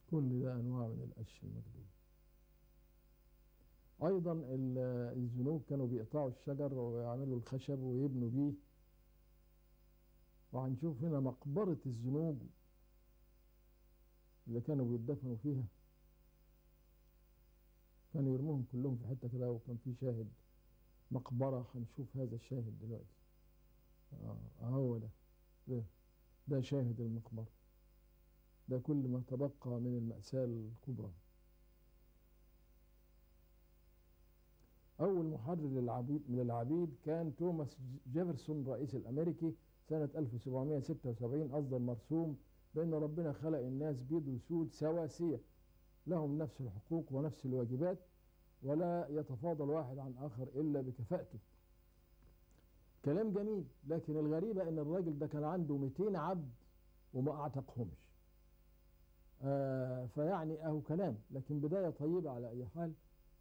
كل ده أنواع من القش المجدول أيضا ال- الزنوج كانوا بيقطعوا الشجر ويعملوا الخشب ويبنوا بيه وهنشوف هنا مقبرة الزنوج اللي كانوا بيدفنوا فيها كانوا يرموهم كلهم في حتة كده وكان في شاهد مقبرة هنشوف هذا الشاهد دلوقتي اه هو ده ده ده شاهد المقبرة ده كل ما تبقى من المأساة الكبرى أول محرر للعبيد من العبيد كان توماس جيفرسون الرئيس الأمريكي سنة 1776 أصدر مرسوم بأن ربنا خلق الناس بيض وسود سواسية لهم نفس الحقوق ونفس الواجبات ولا يتفاضل واحد عن آخر إلا بكفاءته كلام جميل لكن الغريبة أن الراجل ده كان عنده 200 عبد وما أعتقهمش آه فيعني أهو كلام لكن بداية طيبة على أي حال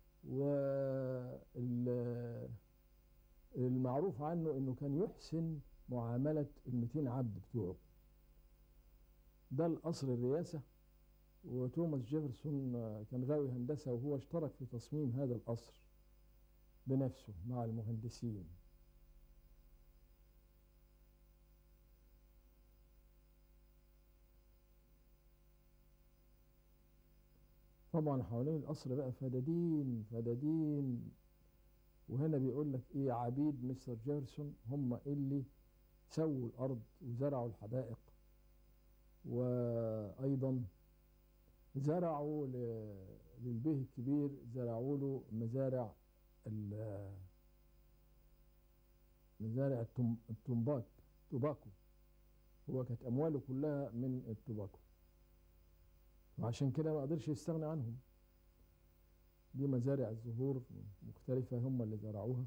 والمعروف عنه أنه كان يحسن معاملة ال 200 عبد بتوعه ده القصر الرئاسة وتوماس جيفرسون آه، كان غاوي هندسة وهو اشترك في تصميم هذا القصر بنفسه مع المهندسين طبعا حوالين القصر بقى فدادين فدادين وهنا بيقول لك ايه عبيد مستر جيفرسون هم اللي سووا الارض وزرعوا الحدائق وايضا زرعوا ل- للبيه الكبير زرعوا له مزارع ال- مزارع التم- التمباك توباكو هو كانت امواله كلها من التوباكو وعشان كده ما قدرش يستغنى عنهم دي مزارع الزهور مختلفة هم اللي زرعوها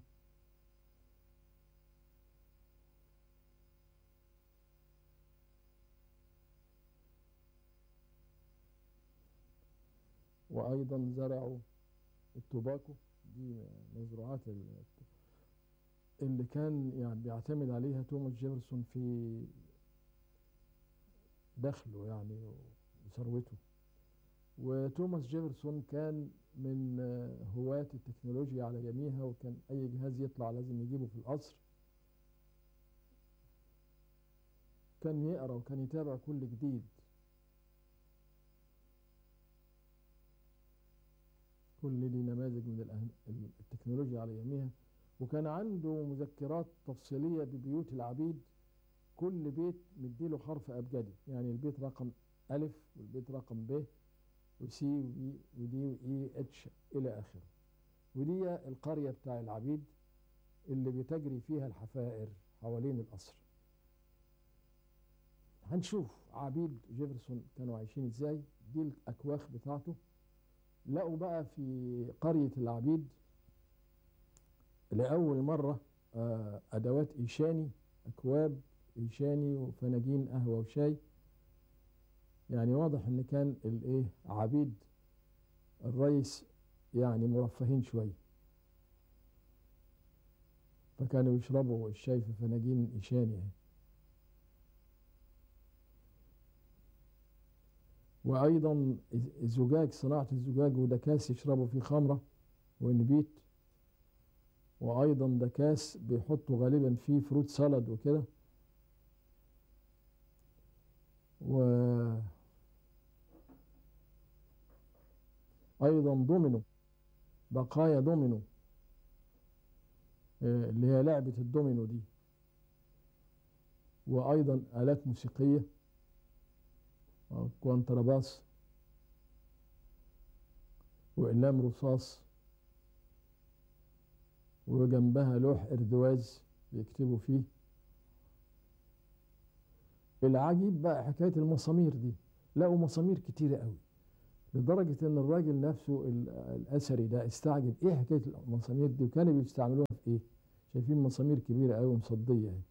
وأيضا زرعوا التوباكو دي مزروعات ال- اللي كان يعني بيعتمد عليها توماس جيفرسون في دخله يعني وثروته وتوماس جيفرسون كان من آه، هواة التكنولوجيا على يميها وكان أي جهاز يطلع لازم يجيبه في القصر كان يقرأ وكان يتابع كل جديد كل دي نماذج من الأهم- التكنولوجيا على يميها وكان عنده مذكرات تفصيلية ببيوت العبيد كل بيت مديله حرف أبجدي يعني البيت رقم ألف والبيت رقم ب وسي وبي ودي وإي اتش إلى آخره ودي القرية بتاع العبيد اللي بتجري فيها الحفائر حوالين القصر هنشوف عبيد جيفرسون كانوا عايشين ازاي دي الأكواخ بتاعته لقوا بقى في قرية العبيد لأول مرة آه، أدوات إيشاني أكواب إيشاني وفناجين قهوة وشاي يعني واضح إن كان الإيه عبيد الرئيس يعني مرفهين شوية فكانوا يشربوا الشاي في فناجين إيشاني يعني. وأيضا الزجاج صناعة الزجاج وده كاس يشربوا فيه خمرة ونبيت وأيضا ده كاس بيحطوا غالبا فيه فروت سالاد وكده و أيضا دومينو بقايا دومينو آه، اللي هي لعبة الدومينو دي وأيضا آلات موسيقية آه، كوانترباس وإقلام رصاص وجنبها لوح إردواز بيكتبوا فيه العجيب بقى حكاية المسامير دي لقوا مسامير كتيرة قوي لدرجة إن الراجل نفسه ال- الأثري ده استعجب إيه حكاية المسامير دي وكانوا بيستعملوها في إيه؟ شايفين مسامير كبيرة قوي مصدية اهي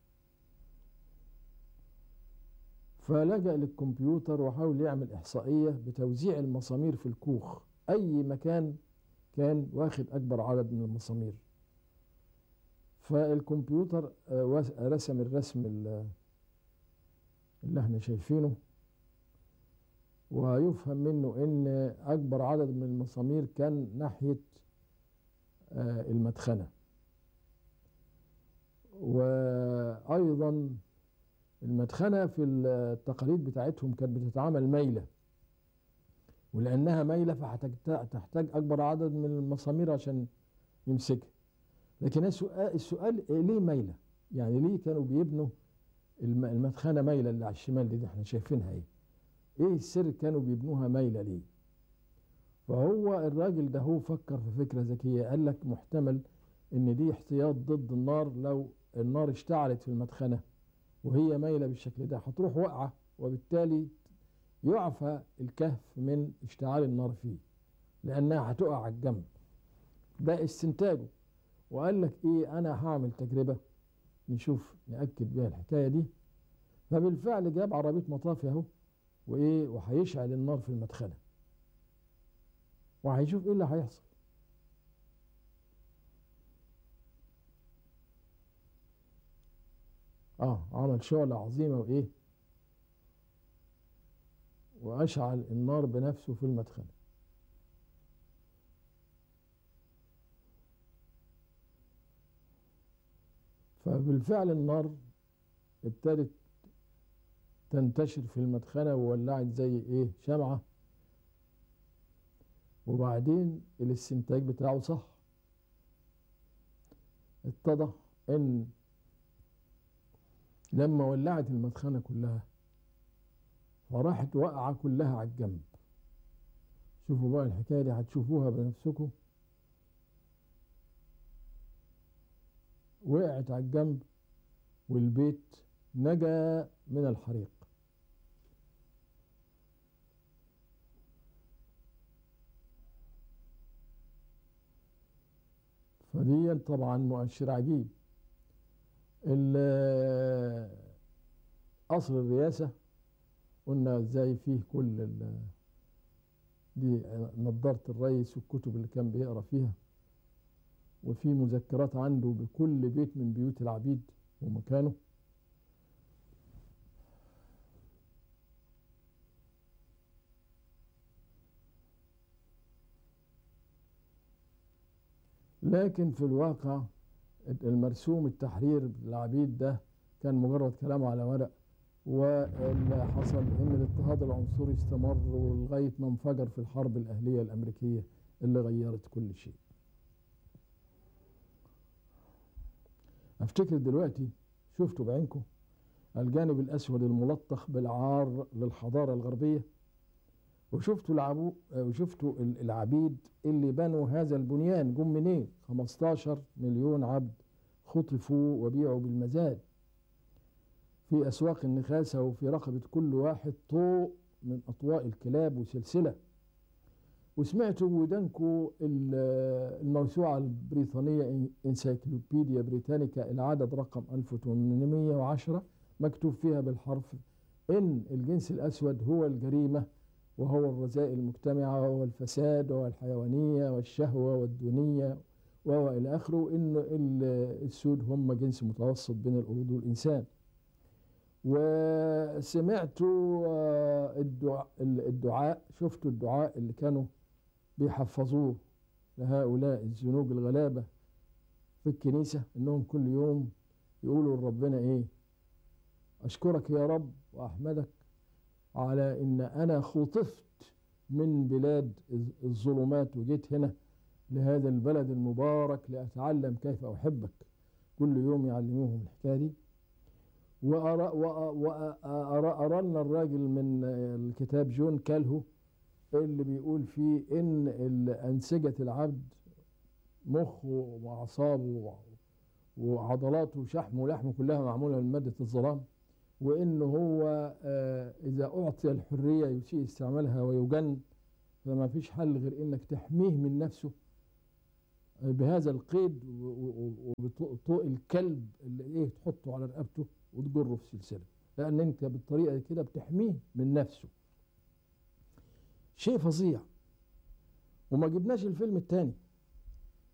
فلجأ للكمبيوتر وحاول يعمل إحصائية بتوزيع المسامير في الكوخ أي مكان كان واخد أكبر عدد من المسامير فالكمبيوتر آه، وس- رسم الرسم ال- اللي احنا شايفينه ويفهم منه ان اكبر عدد من المسامير كان ناحية آه، المدخنة وايضا المدخنة في التقاليد بتاعتهم كانت بتتعامل ميلة ولانها ميلة فهتحتاج اكبر عدد من المسامير عشان يمسكها لكن السؤال, السؤال ليه ميلة يعني ليه كانوا بيبنوا الم- المدخنة ميلة اللي على الشمال دي, دي احنا شايفينها ايه ايه السر كانوا بيبنوها ميلة ليه فهو الراجل ده هو فكر في فكرة ذكية قال لك محتمل ان دي احتياط ضد النار لو النار اشتعلت في المدخنة وهي مايلة بالشكل ده هتروح واقعة وبالتالي يعفى الكهف من اشتعال النار فيه لانها هتقع على الجنب ده استنتاجه وقال لك ايه انا هعمل تجربة نشوف نأكد بيها الحكاية دي فبالفعل جاب عربية مطافي اهو وايه وهيشعل النار في المدخنة وهيشوف ايه اللي هيحصل اه عمل شعلة عظيمة وايه واشعل النار بنفسه في المدخنة فبالفعل النار ابتدت تنتشر في المدخنة وولعت زي ايه شمعة وبعدين الاستنتاج بتاعه صح اتضح ان لما ولعت المدخنة كلها وراحت واقعة كلها على الجنب شوفوا بقى الحكاية دي هتشوفوها بنفسكم وقعت على الجنب والبيت نجا من الحريق فدي طبعا مؤشر عجيب ال- قصر الرئاسة قلنا ازاي فيه كل ال- دي نظارة الرئيس والكتب اللي كان بيقرا فيها وفي مذكرات عنده بكل بيت من بيوت العبيد ومكانه لكن في الواقع المرسوم التحرير العبيد ده كان مجرد كلام على ورق واللي حصل ان الاضطهاد العنصري استمر لغايه ما انفجر في الحرب الاهليه الامريكيه اللي غيرت كل شيء. افتكر دلوقتي شفتوا بعينكم الجانب الاسود الملطخ بالعار للحضاره الغربيه وشفتوا العبو وشفتوا ال- العبيد اللي بنوا هذا البنيان جم منين 15 مليون عبد خطفوا وبيعوا بالمزاد في أسواق النخاسة وفي رقبة كل واحد طوق من أطواق الكلاب وسلسلة وسمعتوا بودانكو ال- الموسوعة البريطانية انسايكلوبيديا بريتانيكا العدد رقم 1810 مكتوب فيها بالحرف إن الجنس الأسود هو الجريمة وهو الرذائل المجتمعة وهو الفساد وهو الحيوانية والشهوة والدونية وهو إلى آخره إن ال- السود هم جنس متوسط بين القرود والإنسان وسمعتوا آه، الدعاء, الدعاء شفتوا الدعاء اللي كانوا بيحفظوه لهؤلاء الزنوج الغلابة في الكنيسة إنهم كل يوم يقولوا لربنا إيه أشكرك يا رب وأحمدك على إن أنا خطفت من بلاد الظلمات وجيت هنا لهذا البلد المبارك لأتعلم كيف أحبك كل يوم يعلموهم الحكاية دي وأرانا الراجل من الكتاب جون كالهو اللي بيقول فيه إن ال- أنسجة العبد مخه وأعصابه وعضلاته وشحمه ولحمه كلها معمولة من مادة الظلام وإن هو آه، إذا أعطي الحرية يسيء استعمالها ويجن فما فيش حل غير إنك تحميه من نفسه بهذا القيد وبطوق الكلب اللي إيه تحطه على رقبته وتجره في سلسلة لأن أنت بالطريقة دي كده بتحميه من نفسه شيء فظيع وما جبناش الفيلم التاني